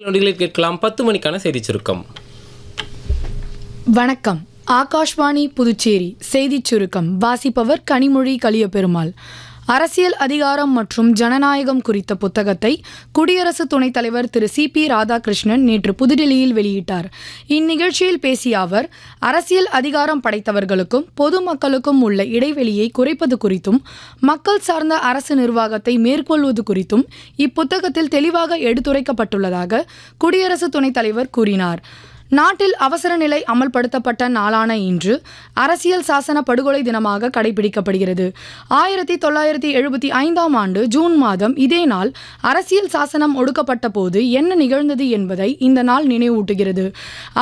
நொடிகளில் கேட்கலாம் பத்து மணிக்கான செய்தி சுருக்கம் வணக்கம் ஆகாஷ்வாணி புதுச்சேரி செய்திச் சுருக்கம் வாசிப்பவர் கனிமொழி கலியபெருமாள் அரசியல் அதிகாரம் மற்றும் ஜனநாயகம் குறித்த புத்தகத்தை குடியரசு துணைத் தலைவர் திரு சி பி ராதாகிருஷ்ணன் நேற்று புதுடில்லியில் வெளியிட்டார் இந்நிகழ்ச்சியில் பேசிய அவர் அரசியல் அதிகாரம் படைத்தவர்களுக்கும் பொதுமக்களுக்கும் உள்ள இடைவெளியை குறைப்பது குறித்தும் மக்கள் சார்ந்த அரசு நிர்வாகத்தை மேற்கொள்வது குறித்தும் இப்புத்தகத்தில் தெளிவாக எடுத்துரைக்கப்பட்டுள்ளதாக குடியரசு துணைத் தலைவர் கூறினார் நாட்டில் அவசர நிலை அமல்படுத்தப்பட்ட நாளான இன்று அரசியல் சாசன படுகொலை தினமாக கடைபிடிக்கப்படுகிறது ஆயிரத்தி தொள்ளாயிரத்தி எழுபத்தி ஐந்தாம் ஆண்டு ஜூன் மாதம் இதே நாள் அரசியல் சாசனம் ஒடுக்கப்பட்ட போது என்ன நிகழ்ந்தது என்பதை இந்த நாள் நினைவூட்டுகிறது